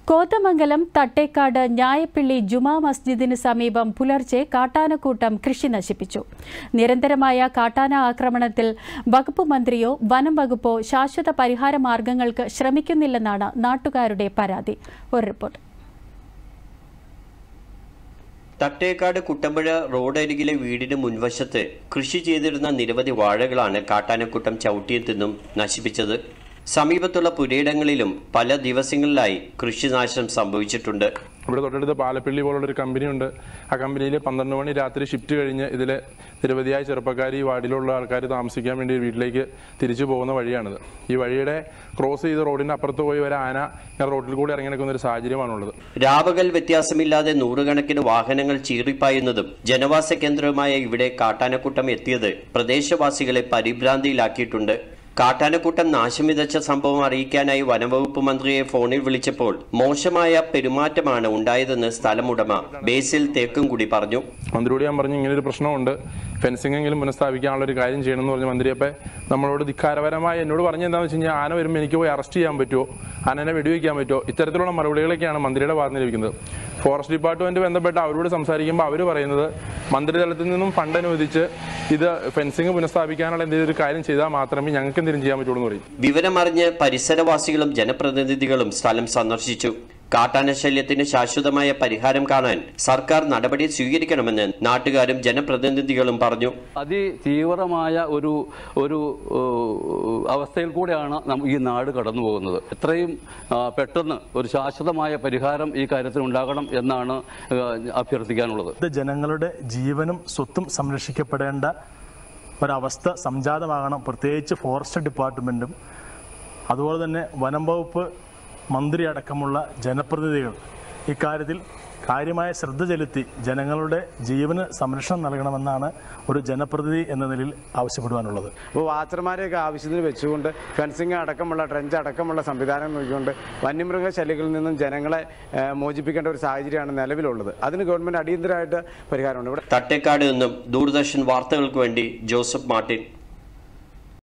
കോതമംഗലം തട്ടേക്കാട് ഞായപ്പിള്ളി ജുമാ മസ്ജിദിന് സമീപം പുലർച്ചെ കാട്ടാനക്കൂട്ടം കൃഷി നശിപ്പിച്ചു നിരന്തരമായ കാട്ടാന ആക്രമണത്തിൽ വകുപ്പ് മന്ത്രിയോ വനം വകുപ്പോ ശാശ്വത പരിഹാര മാർഗങ്ങൾക്ക് ശ്രമിക്കുന്നില്ലെന്നാണ് നാട്ടുകാരുടെ പരാതി ഒരു റിപ്പോർട്ട് തട്ടേക്കാട് കുട്ടമ്പുഴ റോഡരികിലെ വീടിന് മുൻവശത്ത് കൃഷി ചെയ്തിരുന്ന നിരവധി വാഴകളാണ് കാട്ടാനക്കൂട്ടം ചവിട്ടിയിൽ നിന്നും നശിപ്പിച്ചത് സമീപത്തുള്ള പുരയിടങ്ങളിലും പല ദിവസങ്ങളിലായി കൃഷിനാശം സംഭവിച്ചിട്ടുണ്ട് ഇവിടെ തൊട്ടടുത്ത് പാലപ്പള്ളി പോലുള്ള ഒരു കമ്പനിയുണ്ട് ആ കമ്പനിയിൽ പന്ത്രണ്ട് മണി രാത്രി ഷിഫ്റ്റ് കഴിഞ്ഞ് ഇതിൽ നിരവധിയായ ചെറുപ്പക്കാർ ഈ വാർഡിലുള്ള ആൾക്കാർ താമസിക്കാൻ വേണ്ടി വീട്ടിലേക്ക് തിരിച്ചു പോകുന്ന വഴിയാണിത് ഈ വഴിയുടെ ക്രോസ് ചെയ്ത് റോഡിന്റെ അപ്പുറത്ത് പോയി ഒരു ആന ഇങ്ങനെ റോഡിൽ കൂടി ഇറങ്ങി നിൽക്കുന്ന ഒരു സാഹചര്യമാണുള്ളത് രാപകൽ വ്യത്യാസമില്ലാതെ നൂറുകണക്കിന് വാഹനങ്ങൾ ചീറിപ്പായുന്നതും ജനവാസ കേന്ദ്രമായ ഇവിടെ കാട്ടാനക്കൂട്ടം എത്തിയത് പ്രദേശവാസികളെ പരിഭ്രാന്തിയിലാക്കിയിട്ടുണ്ട് കാട്ടാനക്കൂട്ടം നാശം വിതച്ച സംഭവം അറിയിക്കാനായി വനവകുപ്പ് മന്ത്രിയെ ഫോണിൽ വിളിച്ചപ്പോൾ മോശമായ പെരുമാറ്റമാണ് ഉണ്ടായതെന്ന് സ്ഥലമുടമ ബേസിൽ തേക്കുംകുടി പറഞ്ഞു മന്ത്രിയോട് ഞാൻ പറഞ്ഞു ഇങ്ങനെ ഒരു പ്രശ്നമുണ്ട് ഫെൻസിംഗ് എങ്കിലും പുനഃസ്ഥാപിക്കാനുള്ള ഒരു കാര്യം ചെയ്യണം എന്ന് പറഞ്ഞ് മന്ത്രി അപ്പം നമ്മളോട് ധിക്കാരപരമായി എന്നോട് പറഞ്ഞ എന്താണെന്ന് വെച്ച് കഴിഞ്ഞാൽ ആന വരുമ്പോൾ എനിക്ക് പോയി അറസ്റ്റ് ചെയ്യാൻ പറ്റുമോ ആനനെ വെടിവെക്കാൻ പറ്റുമോ ഇത്തരത്തിലുള്ള മറുപടികളൊക്കെയാണ് മന്ത്രിയുടെ ഭാഗത്ത് നിന്ന് ലഭിക്കുന്നത് ഫോറസ്റ്റ് ഡിപ്പാർട്ട്മെന്റ് ബന്ധപ്പെട്ട് അവരോട് സംസാരിക്കുമ്പോൾ അവർ പറയുന്നത് മന്ത്രിതലത്തിൽ നിന്നും ഫണ്ട് അനുവദിച്ച് ഇത് ഫെൻസിംഗ് പുനഃസ്ഥാപിക്കാനുള്ള എന്തെങ്കിലും ഒരു കാര്യം ചെയ്താൽ മാത്രമേ ഞങ്ങൾക്ക് എന്തെങ്കിലും ചെയ്യാൻ പറ്റുള്ളൂ എന്ന് പറയും വിവരമറിഞ്ഞ് പരിസരവാസികളും ജനപ്രതിനിധികളും സ്ഥലം സന്ദർശിച്ചു കാട്ടാന ശല്യത്തിന് ശാശ്വതമായ പരിഹാരം കാണാൻ സർക്കാർ നടപടി സ്വീകരിക്കണമെന്ന് നാട്ടുകാരും ജനപ്രതിനിധികളും പറഞ്ഞു അതിതീവ്രമായ ഒരു ഒരു ഏഹ്, അവസ്ഥയിൽ കൂടെയാണ് നം- ഈ നാട് കടന്നു പോകുന്നത് എത്രയും ആ, പെട്ടെന്ന് ഒരു ശാശ്വതമായ പരിഹാരം ഈ കാര്യത്തിൽ ഉണ്ടാകണം എന്നാണ് ഏഹ്, അഭ്യർത്ഥിക്കാനുള്ളത് ഇത് ജനങ്ങളുടെ ജീവനും സ്വത്തും സംരക്ഷിക്കപ്പെടേണ്ട ഒരവസ്ഥ സംജാതമാകണം പ്രത്യേകിച്ച് ഫോറസ്റ്റ് ഡിപ്പാർട്ട്മെൻറ്റും അതുപോലെ തന്നെ വനം വകുപ്പ് മന്ത്രി അടക്കമുള്ള ജനപ്രതിനിധികൾ ഇക്കാര്യത്തിൽ കാര്യമായ ശ്രദ്ധ ചെലുത്തി ജനങ്ങളുടെ ജീവന് സംരക്ഷണം നൽകണമെന്നാണ് ഒരു ജനപ്രതിനിധി എന്ന നിലയിൽ ആവശ്യപ്പെടുവാനുള്ളത് അപ്പോൾ വാച്ചർമാരെയൊക്കെ ആവശ്യത്തിന് വെച്ചുകൊണ്ട് ഫെൻസിങ് അടക്കമുള്ള ട്രെഞ്ച് അടക്കമുള്ള സംവിധാനം നോക്കിക്കൊണ്ട് വന്യമൃഗ ശല്യങ്ങളിൽ നിന്നും ജനങ്ങളെ ഏഹ്, മോചിപ്പിക്കേണ്ട ഒരു സാഹചര്യമാണ് നിലവിലുള്ളത് അതിന് ഗവൺമെൻറ് അടിയന്തരമായിട്ട് പരിഹാരമുണ്ട് ഇവിടെ തട്ടേക്കാട് നിന്നും ദൂരദർശൻ വാർത്തകൾക്ക് വേണ്ടി ജോസഫ് മാർട്ടിൻ